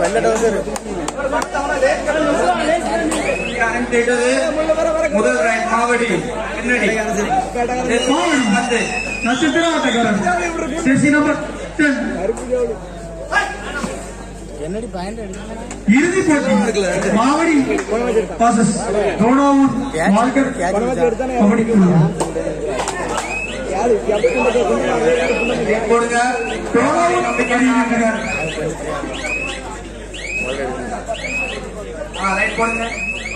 கேட்டது முதல் ரைட் மாவடி பின்னாடி பத்து நட்சத்திர ஆட்டக்காரன் ஜெர்சி நம்பர் டென் இறுதி போட்டி மாவடி பாசஸ் தோடாவூர் மார்க்கர் கபடி குழு போடுங்க தோடாவூர் அணியினர் ஆ ரைட் போடுங்க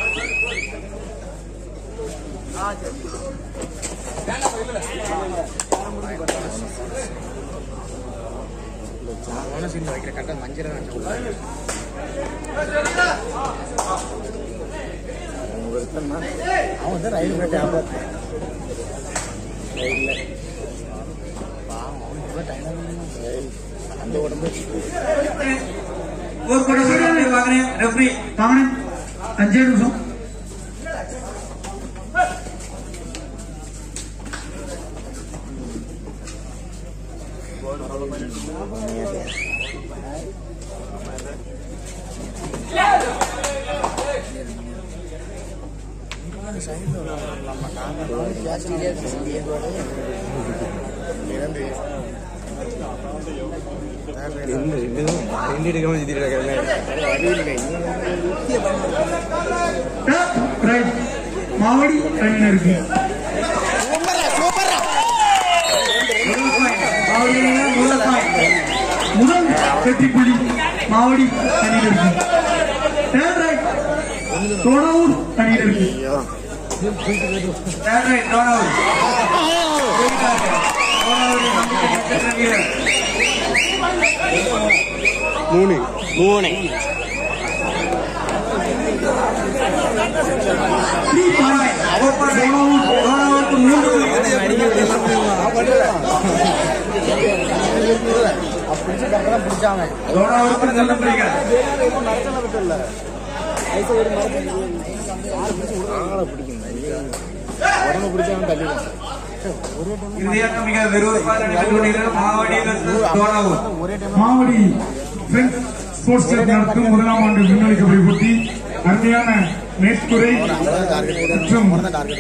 ஒரு கூட வாங்குறேன் ரெஃப்ரி தாமனன் அஞ்சே நிமிஷம் ரைட் மாவடி அணியினருக்கு மாவடி முதல் பாயிண்ட் முதல் வெற்றி புள்ளி மாவடி அணியினருக்கு தேர்ட் ரைட் தோடாவூர் அணியினருக்கு தேர்ட் ரைட் டோனவுட் டோனவுட் நமக்கு நட்சத்திர வீரர் மூணு மூணு த்ரீ பாயிண்ட் தோடாவூர் டோனவுட் மூன்று டோனவுட் நல்ல பிடிக்காது இறுதியாக மிக விறுவிறுப்பாக நடைபெற்று கொண்டிருக்கிற Mavadi versus Dohnavur Mavadi friends sports club நடத்தும் முதலாம் ஆண்டு விண்வெளி கபடி போட்டி அருமையான மேற்குறை மற்றும்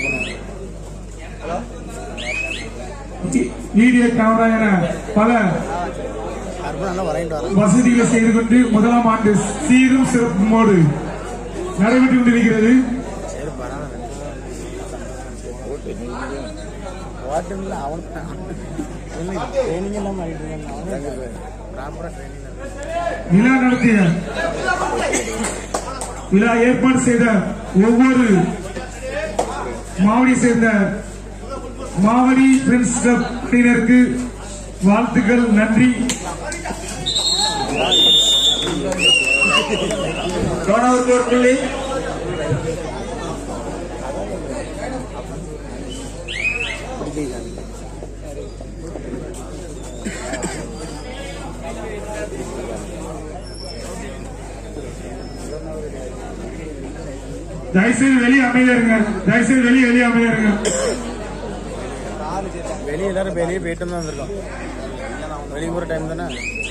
வீடியோ கேமரா என பல வசதிகளை செய்து கொண்டு முதலாம் ஆண்டு சீரும் சிறப்புமோடு நடைபெற்றுக் கொண்டிருக்கிறது விழா நடத்திய விழா ஏற்பாடு செய்த ஒவ்வொரு மாவடி சேர்ந்த மாவடி பிரெண்ட்ஸ் கிளப் அணியினருக்கு வாழ்த்துக்கள் நன்றி டோனவுட் ஒரு புள்ளி தயவுசெய்து வெளியே அமைதியா இருங்க தயவுசெய்து வெளியே வெளியே அமைதியா இருங்க வெளியே எல்லாரும் வெளியே போயிட்டு தான் வந்திருக்கோம் வெளியே போகிற டைம் தானே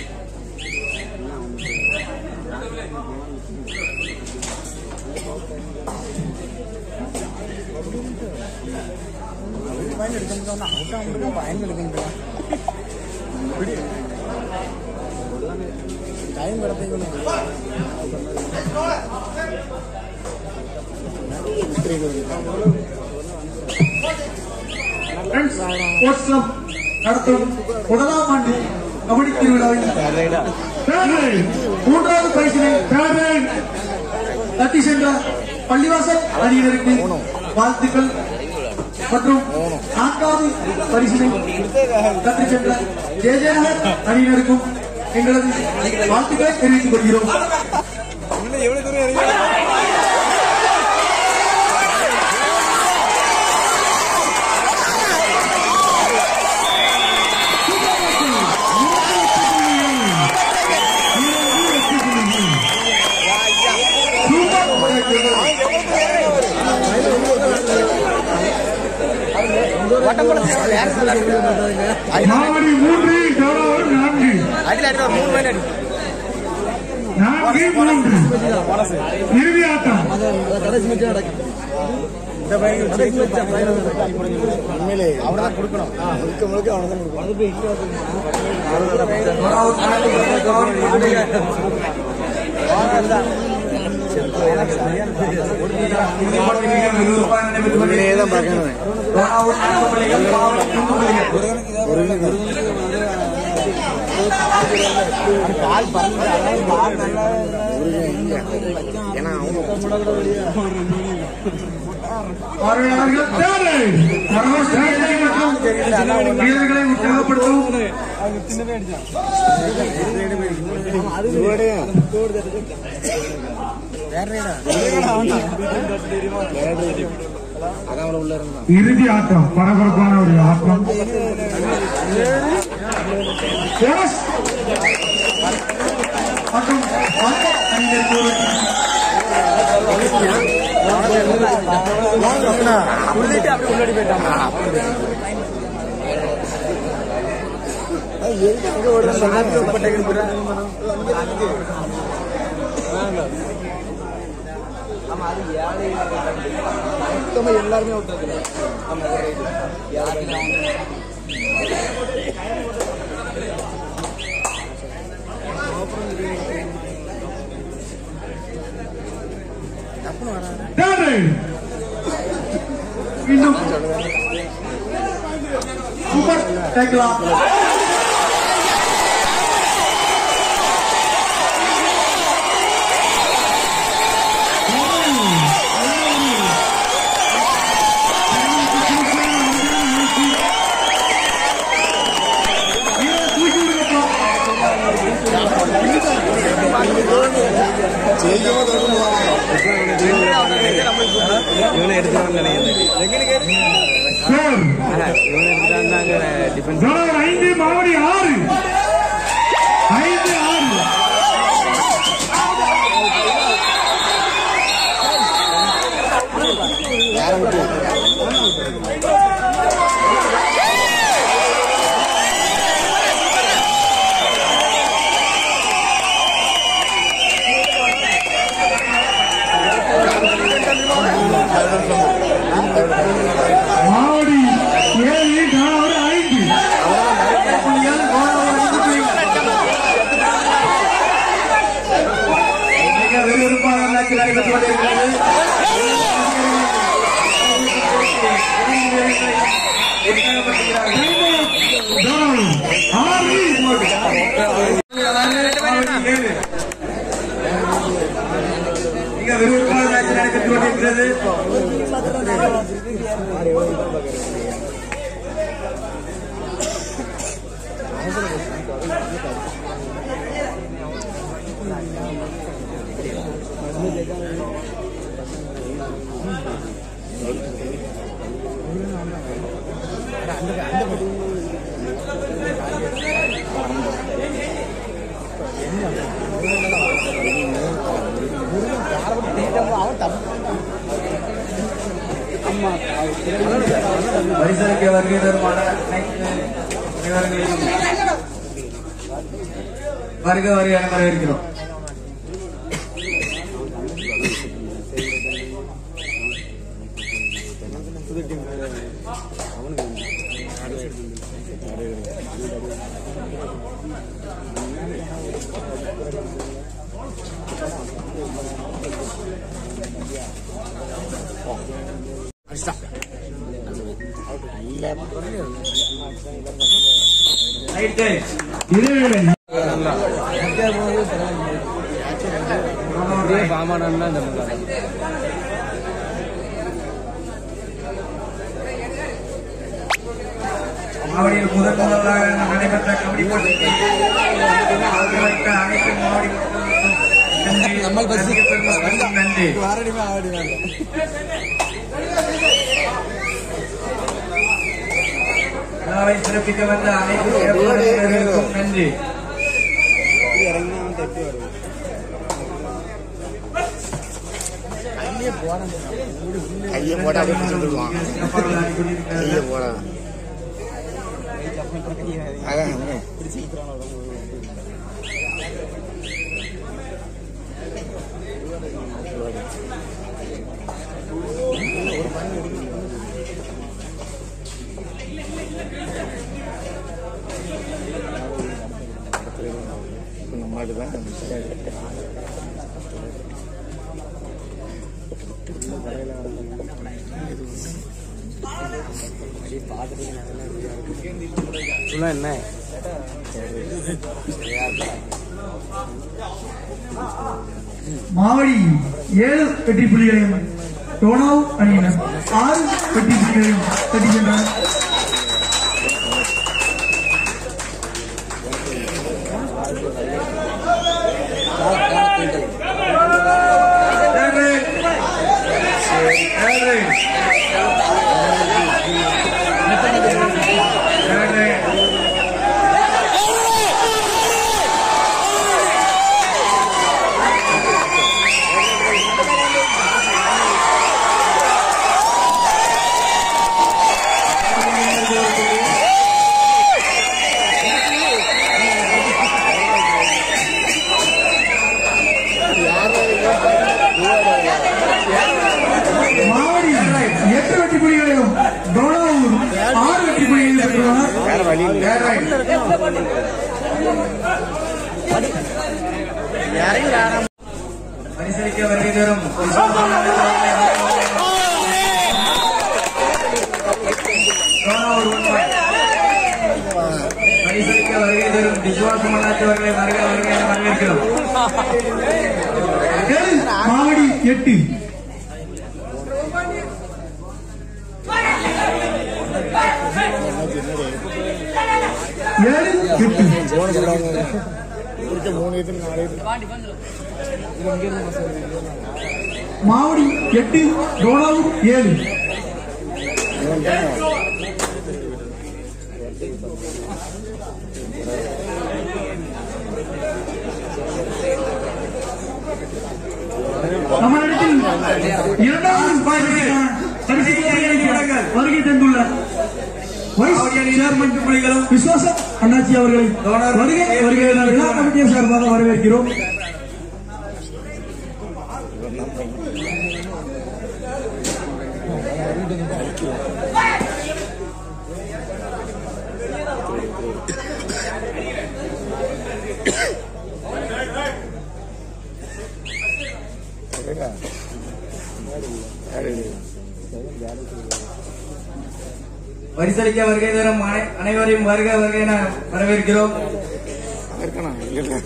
பயன் எடுக்கணும் அவுட் ஆகும் பயன் எடுக்கணும் டைம் கிடத்தீங்கன்னு ஃப்ரெண்ட்ஸ் ஸ்போர்ட்ஸ் கிளப் நடத்தும் முதலாம் ஆண்டு கபடி திருவிழாவில் third round, மூன்றாவது பரிசினை third round தட்டி சென்ற பள்ளிவாசல் அணியினருக்கு வாழ்த்துக்கள் மற்றும் நான்காவது பரிசினை தட்டி சென்ற ஜெயஜயநகர் அணியினருக்கும் எங்களது வாழ்த்துக்களை தெரிவித்துக் கொள்கிறோம் மாவடி மூன்று தவறாவது நான்கு அடியில் அடி மூணு மணி அடி நான்கு மூன்று இறுதி ஆட்டம் உண்மையிலே அவனை தான் கொடுக்கணும் முழுக்க முழுக்க அவனை தான் கொடுக்கணும் உண்மையிலே தான் பார்க்கணும் கால் பறந்து முருகன் இல்லை ஏன்னா அவங்க அவர்கள் தேவை சர்வ ஸ்ட்ராட்டஜி மற்றும் வீரர்களை உற்சாகப்படுத்தவும் அதான் உள்ள இருந்தான் இறுதி ஆட்டம் பரபரப்பான ஒரு ஆட்டம் Yes. ஆட்டம் அணியினருக்கு ஒரு சொல்லிட்டு அப்படியே உள்ளாடி போயிட்டாங்க எங்க ஓடுறாங்க மொத்தமா எல்லாருமே விட்டுருக்குல தேவை மீண்டும் சூப்பர் டேக்கலாம் இவனை எடுத்துருவான்னு நினைக்கிறேன் ஸ்கோர் இவனை எடுத்துட்டாங்க டிஃபென்ஸ் ஜோனர் ஐந்து மாவடி ஆறு ஐந்து ஆறு மாவடி ஏழு ஜோனர் ஐந்து மிக விறுவிறுப்பான மேட்ச் நடைபெற்றுக் கொண்டிருக்கிறது ஜோனர் ஆறு ஏழு. மிக விறுவிறுப்பான மேட்ச் நடைபெற்றுக் கொண்டிருக்கிறது பரிசளிக்க வருகை தருமான அனைத்து இவர்களையும் வருக வருக என வரவேற்கிறோம் ரைட் டைம் இதேவேளை பாமாடான்னு இந்த மாதிரி மாவடியில் முதன் முதலாக நடைபெற்ற கபடி போட்டிக்கு ஆதரவு வைத்த அனைத்து மாவடி மக்களுக்கும் நன்றி. ரசிக பெருமக்களுக்கும் நன்றி ஆரடிமே ஆடி விழாவை சிறப்பிக்க வந்த அனைத்து சிறப்பாளர்களுக்கும் நன்றி இறங்கினா அவன் தப்பி வருவான் கையை போட அப்படியே பிடிச்சு விடுவான் சிறப்பாளர்கள் ஆடிக்கொண்டிருக்கிறார்கள். கையை போட அதான் சொல்ல என்ன மாவடி ஏழு வெற்றி புள்ளிகளையும் டோனாவ் அணியினர் ஆறு வெற்றி புள்ளிகளையும் தட்டி சென்றனர் Henry. Henry. Henry. மாவடி எட்டு வெற்றி புள்ளிகளையும் டோனாவூர் ஆறு வெற்றி புள்ளிகளையும் பெற்றுள்ளனர் வேற வழி இல்லை Henry. பரிசளிக்க வருகை தரும் டோனாவூர் one point. பரிசளிக்க வருகை தரும் விசுவாசம் அண்ணாச்சி அவர்களை வருக வருகை என வரவேற்கிறோம் ஏழு மாவடி எட்டு ஏழு எட்டு மூணு இது நாலு இது மாவடி எட்டு டோனாவூர் ஏழு தமிழகத்தில் இரண்டாவது பரிசுக்கான வருகை தந்துள்ள வைஸ் சேர்மன் புள்ளிகளும் விஸ்வாசம் அண்ணாச்சி அவர்களை வருகை வருகை என விழா கமிட்டியின் சார்பாக வரவேற்கிறோம் பரிசளிக்க வருகை தரும் அனை- அனைவரையும் வருக வருகை என வரவேற்கிறோம் இருக்கணும் இல்லை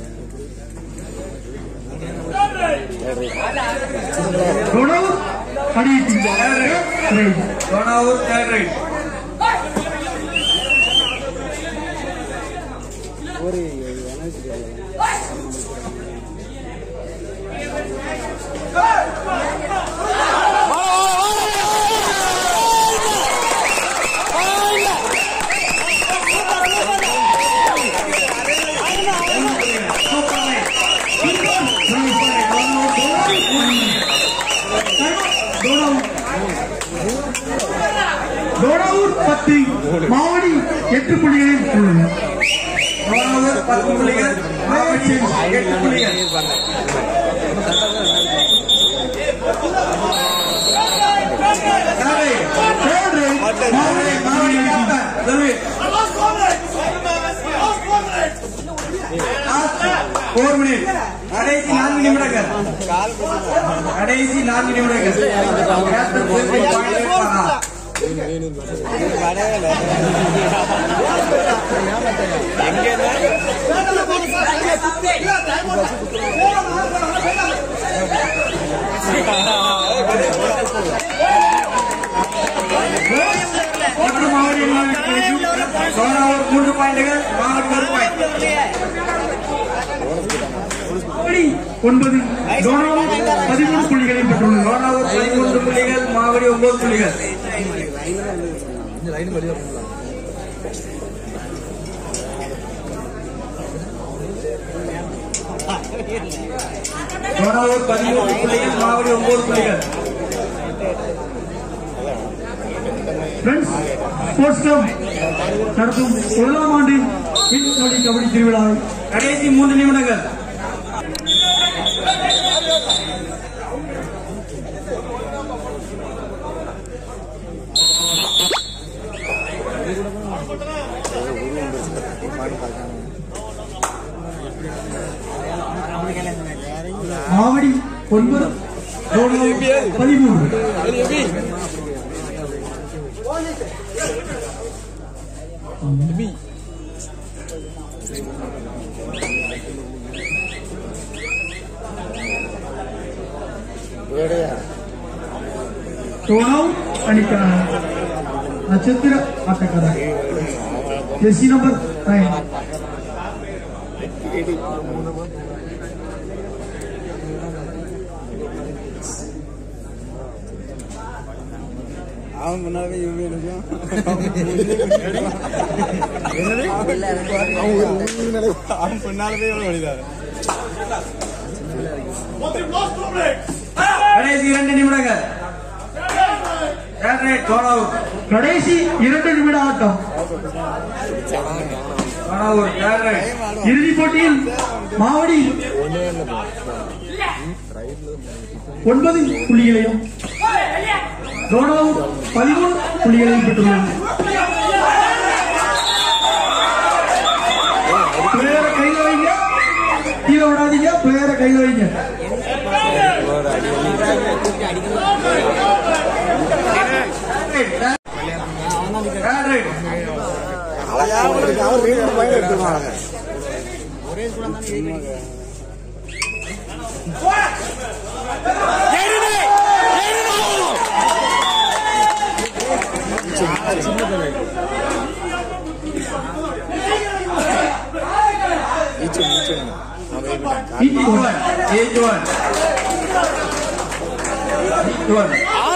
டோனாவூர் அணியிட்டு டோனாவூர் தேர்ட் ரைட் ஒரு டோனாவூர் பத்து மாவடி எட்டு புள்ளிகளில் உள்ளது டோனாவூர் பத்து புள்ளிகள் மாவடி எட்டு புள்ளிகள் தேவை. Third right, Mavadi Mavadi captain Selvi four minute கடைசி நான்கு நிமிடங்கள் கடைசி நான்கு நிமிடங்கள் கேப்டன் செல்வி பாயிண்ட் எடுப்பாரா? மற்ற மாவடி டோனாவூர் மூன்று பாயிண்டுகள் மாவடி ஒரு பாயிண்ட் மாவடி ஒன்பது டோனாவூர் பதிமூணு புள்ளிகளை பெற்றுள்ளது டோனாவூர் பதிமூன்று புள்ளிகள் மாவடி ஒன்பது புள்ளிகள் டோனாவூர் பதிமூன்று புள்ளிகள் மாவடி ஒன்பது புள்ளிகள் ஃப்ரெண்ட்ஸ் ஸ்போர்ட்ஸ் கிளப் நடத்தும் முதலாம் ஆண்டு பின்னொடி கபடி திருவிழாவை கடைசி மூன்று நிமிடங்கள் பார்க்காம ஒன்பது பதிமூன்று டோனோ அணிக்கான நட்சத்திர ஆட்டக்காரர் ஜெர்சி நம்பர் நைன் அவன் முன்னாலே இவங்க இருக்கும் அவன் பின்னாலே வழிதாரு கடைசி இரண்டு நிமிடங்கள் Third right, gone out. கடைசி இரண்டு நிமிட ஆட்டம் Gone out. Third right. இறுதிப் போட்டியில் மாவடி ஒன்பது புள்ளிகளையும் டோனோ பதிமூணு புள்ளிகளையும் பெற்றுள்ளது பிளேயரை கையில வைங்க கீழே விடாதீங்க பிளேயரை கையில வைங்க Third right. அவர் வீட்டு பையன் எடுத்துருவாங்க Each Each one. one. Each one. Each one.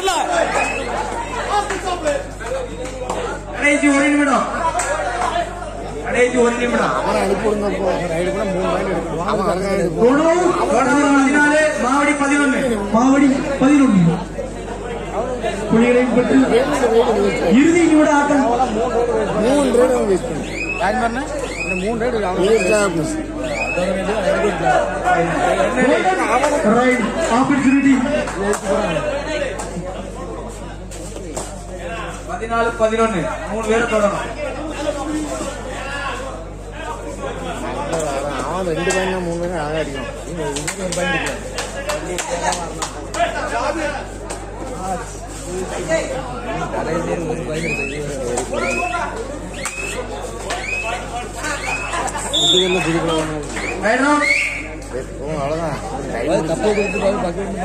கடைசி ஒரு நிமிடம் கடைசி ஒரு நிமிடம் அவனை அனுப்பிவிடுங்க போ ரைடு கூட மூணு பாயிண்ட் எடுக்கணும் அவன் அழகாக டோனோ கோட்டூர் பதினாலு மாவடி பதினொன்னு மாவடி பதினொன்று புள்ளிகளையும் பெற்று இறுதி நிமிட ஆட்டம் மூணு ரைடு அவன் வேஸ்ட் பண்ணி யார் பண்ண இந்த மூணு ரைடு ரைட் ஆப்பர்ச்சுனிட்டி பதினாலு பதினொன்னு மூணு பேரும் தொடரும் அவன் ரெண்டு பாயிண்ட் மூணு பாயிண்ட் அழகா அடிக்கணும் இவன் இன்னும் ஒரு பாயிண்ட் அடிக்கலாம் இதுல புதுக்கலாம் வேணும் அவ்வளவுதான் கப்பை கொடுத்து பக்கெட்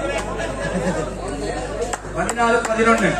பதினாலு பதினொன்னு